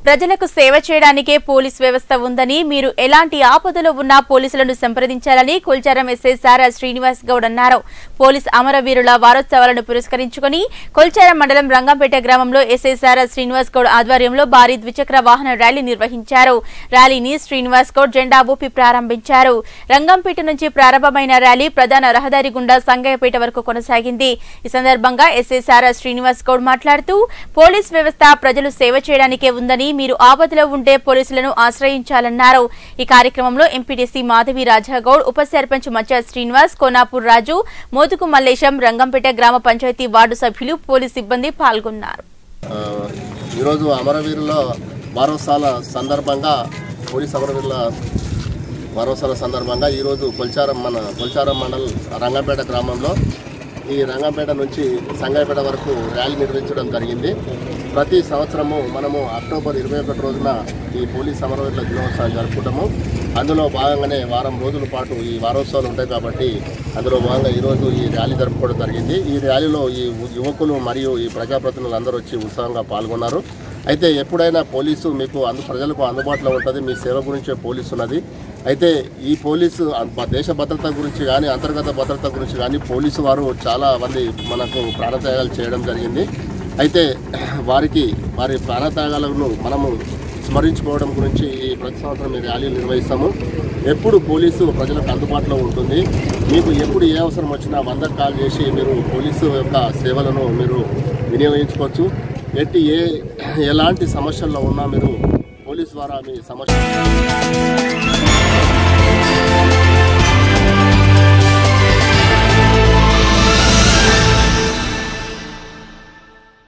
ప్రజలకు సేవ చేయడానికే పోలీస్ వ్యవస్థ ఉందని మీరు ఎలాంటి ఆపదలో ఉన్నా పోలీసులను సంప్రదించాలని కొల్చారం ఎస్ఐ సారా శ్రీనివాస్ గౌడ్ అన్నారు పోలీస్ అమరవీరుల వారోత్సవాలను పురస్కరించుకుని కొల్చారం మండలం రంగంపేట గ్రామంలో ఎస్ఐ సారా శ్రీనివాస్ గౌడ్ ఆధ్వర్యంలో భారీ ద్విచక్ర వాహన ర్యాలీ నిర్వహించారు ర్యాలీని శ్రీనివాస్ గౌడ్ జెండా ఊపి ప్రారంభించారు రంగంపేట నుంచి ప్రారంభమైన ర్యాలీ ప్రధాన రహదారి గుండా సంగయ్యపేట వరకు కొనసాగింది ఈ సందర్భంగా ఎస్ఐ సారా శ్రీనివాస్ గౌడ్ మాట్లాడుతూ పోలీస్ వ్యవస్థ ప్రజలు సేవ చేయడానికే ఉందని మీరు ఆపదలో ఉంటే పోలీసులను ఆశ్రయించాలన్నారు ఈ కార్యక్రమంలో ఎంపీటీసీ మాధవి రాజాగౌడ్ ఉప సర్పంచ్ మచ్చ శ్రీనివాస్ కోనాపూర్ రాజు మోతుకు మల్లేశం రంగంపేట గ్రామ పంచాయతీ వార్డు సభ్యులు పోలీస్ సిబ్బంది పాల్గొన్నారు ఆ, ఈరోజు అమరవీరుల వారోత్సవాల సందర్భంగా పోలీస్ అమరవీరుల వారోత్సవాల సందర్భంగా ఈరోజు కొల్చారం మన కొల్చారం మండల్ రంగంపేట గ్రామంలో ఈ రంగంపేట నుంచి సంగాయపేట వరకు ర్యాలీ నిర్వహించడం జరిగింది ప్రతి సంవత్సరము మనము అక్టోబర్ ఇరవై ఒకటి రోజున ఈ పోలీస్ అమరవీరుల దినోత్సవాన్ని జరుపుకుంటాము అందులో భాగంగానే వారం రోజుల పాటు ఈ వారోత్సవాలు ఉంటాయి కాబట్టి అందులో భాగంగా ఈరోజు ఈ ర్యాలీ జరుపుకోవడం జరిగింది ఈ ర్యాలీలో ఈ యువకులు మరియు ఈ ప్రజాప్రతినిధులు అందరూ వచ్చి ఉత్సాహంగా పాల్గొన్నారు అయితే ఎప్పుడైనా పోలీసు మీకు అందు ప్రజలకు అందుబాటులో ఉంటుంది మీ సేవ గురించే పోలీసు ఉన్నది అయితే ఈ పోలీసు అ- దేశ భద్రత గురించి కానీ అంతర్గత భద్రత గురించి కానీ పోలీసు వారు చాలా మంది మనకు ప్రాణత్యాగాలు చేయడం జరిగింది అయితే వారికి వారి ప్రాణత్యాగాలను మనము స్మరించుకోవడం గురించి ఈ ప్రతి సంవత్సరం ఈ ర్యాలీలు నిర్వహిస్తాము ఎప్పుడు పోలీసు ప్రజలకు అందుబాటులో ఉంటుంది మీకు ఎప్పుడు ఏ అవసరం వచ్చినా వందకు కాల్ చేసి మీరు పోలీసు యొక్క సేవలను మీరు వినియోగించుకోవచ్చు ఎట్టి ఏ ఎలాంటి సమస్యల్లో ఉన్నా మీరు పోలీస్ ద్వారా మీ సమస్య